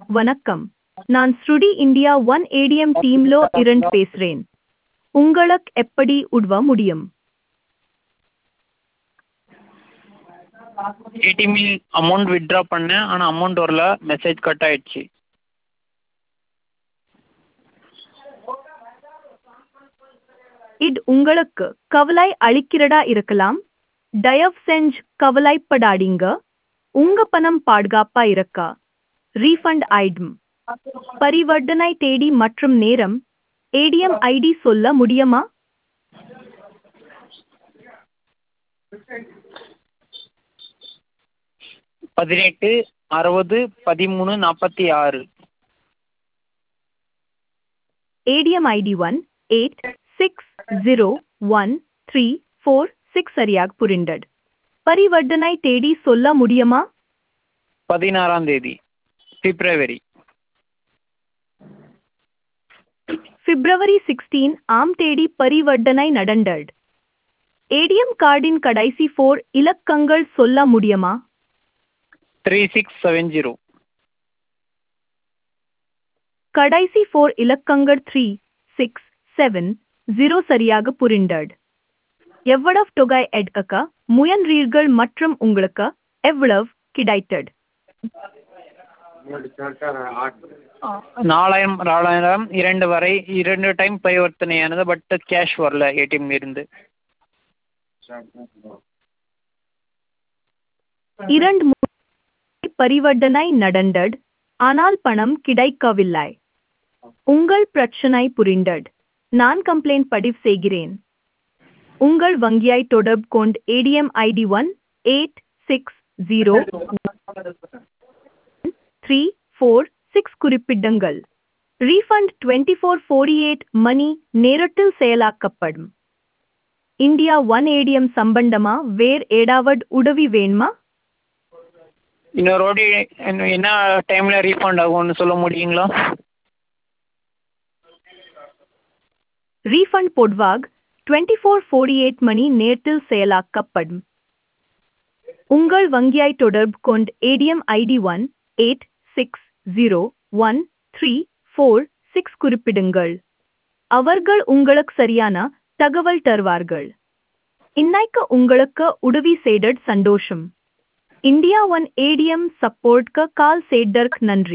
வணக்கம் நான் ஸ்ருடி இந்தியா ஒன் ஏடிஎம் டீம்லோ இருந்து பேசுறேன் உங்களுக்கு எப்படி உதவ முடியும் ஏடிஎம்மில் அமௌண்ட் வித்ட்ரா பண்ணேன் ஆனால் அமௌண்ட் வரல மெசேஜ் கட் ஆயிடுச்சு இது உங்களுக்கு கவலை அளிக்கிறதா இருக்கலாம் தயவு செஞ்சு கவலைப்படாதீங்க உங்க பணம் பாதுகாப்பா இருக்கா ரீஃபண்ட் ஆயிடும் பரிவர்த்தனை தேதி மற்றும் நேரம் ஏடிஎம் ஐடி சொல்ல முடியுமா பதினெட்டு அறுபது பதிமூணு நாற்பத்தி ஆறு ATM ID one eight six zero one three four six சரியாக புரிந்தது பரிவர்த்தனை தேதி சொல்ல முடியுமா பதினாறாம் தேதி பிப்ரவரி பிப்ரவரி சிக்ஸ்டீன் ஆம் தேதி பரிவர்த்தனை நடந்தது ஏடிஎம் கார்டின் கடைசி ஃபோர் இலக்கங்கள் சொல்ல முடியுமா த்ரீ சிக்ஸ் செவன் ஜீரோ கடைசி ஃபோர் இலக்கங்கள் த்ரீ சிக்ஸ் செவன் ஜீரோ சரியாக புரிந்தது எவ்வளவு தொகை எடுக்க முயன்றீர்கள் மற்றும் உங்களுக்கு எவ்வளவு கிடைத்தது நாலாயிரம் நாலாயிரம் இரண்டு வரை இரண்டு டைம் பரிவர்த்தனையானது பட் கேஷ் வரல ஏடிஎம் இருந்து இரண்டு முறை பரிவர்த்தனை நடந்தது ஆனால் பணம் கிடைக்கவில்லை உங்கள் பிரச்சனை புரிந்தது நான் கம்ப்ளைண்ட் பதிவு செய்கிறேன் உங்கள் வங்கியை தொடர்பு கொண்டு ATM ID one eight six zero three four six குறிப்பிடுங்கள் refund twenty four forty eight மணி நேரத்தில் செயலாக்கப்படும் இந்தியா ஒன் ஏடிஎம் சம்பந்தமா வேர் ஏடாவது உதவி வேணுமா இன்னொரு வாட்டி என்ன- என்ன டைமில் ரீஃபண்ட் ஆகும்னு சொல்ல முடியுங்களா ரீஃபண்ட் பொதுவாக டுவெண்ட்டி ஃபோர் ஃபோர்டி எயிட் மணி நேரத்தில் செயலாக்கப்படும் உங்கள் வங்கியை தொடர்பு கொண்டு ATM ID one eight six zero one three four six குறிப்பிடுங்கள் அவர்கள் உங்களுக்கு சரியான தகவல் தருவார்கள் இன்னைக்கு உங்களுக்கு உதவி செய்தது சந்தோஷம் இந்தியா ஒன் ஏடிஎம் சப்போர்ட்க்கு கால் செய்ததற்கு நன்றி